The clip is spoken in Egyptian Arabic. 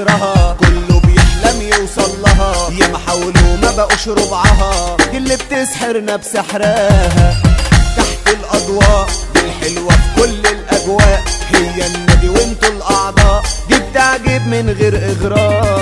عصرها كله بيحلم يوصل لها يا ما حاولوا ما بقوش ربعها دي اللي بتسحرنا بسحرها تحت الاضواء دي الحلوة في كل الاجواء هي النادي وانتوا الاعضاء دي بتعجب من غير اغراء